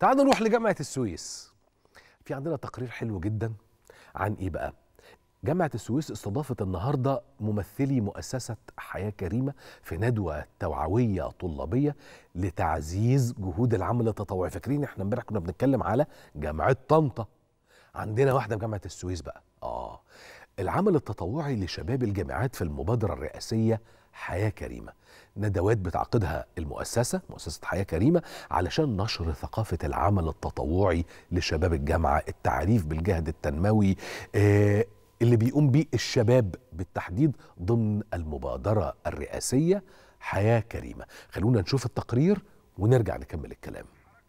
تعالوا نروح لجامعه السويس في عندنا تقرير حلو جدا عن ايه بقى جامعة السويس استضافت النهاردة ممثلي مؤسسة حياة كريمة في ندوة توعوية طلابية لتعزيز جهود العمل التطوعي فاكرين احنا امبارح كنا بنتكلم على جامعة طنطا عندنا واحدة في جامعة السويس بقى اه العمل التطوعي لشباب الجامعات في المبادرة الرئاسية حياة كريمة ندوات بتعقدها المؤسسة مؤسسة حياة كريمة علشان نشر ثقافة العمل التطوعي لشباب الجامعة التعريف بالجهد التنموي آه اللي بيقوم بيه الشباب بالتحديد ضمن المبادرة الرئاسية حياة كريمة خلونا نشوف التقرير ونرجع نكمل الكلام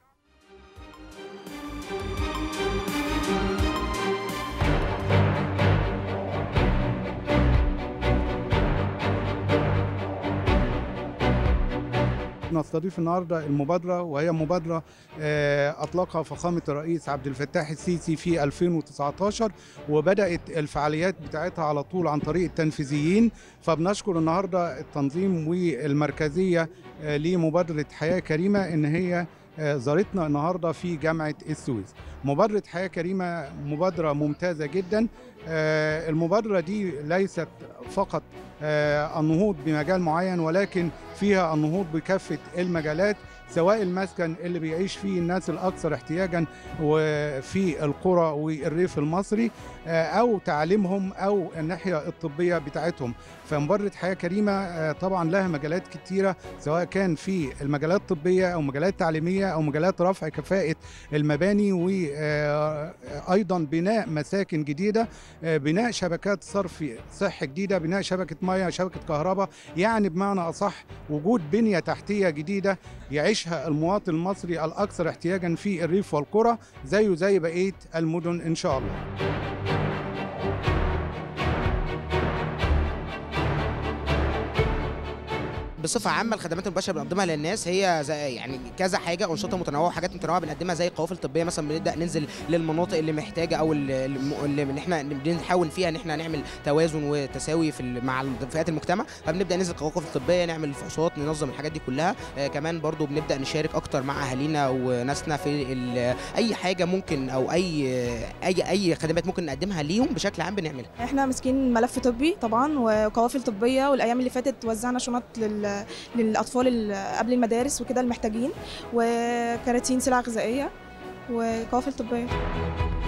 نستضيف النهارده المبادره وهي مبادره اطلقها فخامه الرئيس عبد الفتاح السيسي في 2019 وبدات الفعاليات بتاعتها على طول عن طريق التنفيذيين فبنشكر النهارده التنظيم والمركزيه لمبادره حياه كريمه ان هي زارتنا النهارده في جامعه السويس. مبادره حياه كريمه مبادره ممتازه جدا. المبادره دي ليست فقط النهوض بمجال معين ولكن فيها النهوض بكافه المجالات سواء المسكن اللي بيعيش فيه الناس الاكثر احتياجا وفي القرى والريف المصري او تعليمهم او الناحيه الطبيه بتاعتهم فمبادره حياه كريمه طبعا لها مجالات كتيره سواء كان في المجالات الطبيه او مجالات تعليميه او مجالات رفع كفاءه المباني وايضا بناء مساكن جديده بناء شبكات صرف صحي جديده بناء شبكه ميه شبكه كهرباء يعني بمعنى اصح وجود بنيه تحتيه جديده يعيشها المواطن المصري الاكثر احتياجا في الريف والقرى زيه زي بقيه المدن ان شاء الله بصفه عامه الخدمات المباشره بنقدمها للناس هي زي يعني كذا حاجه انشطه متنوعه وحاجات متنوعه بنقدمها زي القوافل الطبيه مثلا بنبدا ننزل للمناطق اللي محتاجه او اللي احنا بنحاول فيها ان احنا نعمل توازن وتساوي في مع فئات المجتمع فبنبدا ننزل قوافل طبيه نعمل الفحوصات ننظم الحاجات دي كلها آه كمان برضو بنبدا نشارك اكتر مع اهالينا وناسنا في اي حاجه ممكن او اي اي اي خدمات ممكن نقدمها ليهم بشكل عام بنعملها احنا ماسكين ملف طبي طبعا وقوافل طبيه والايام اللي فاتت وزعنا شنط لل للاطفال قبل المدارس وكده المحتاجين وكراتين سلع غذائيه وقوافل طبيه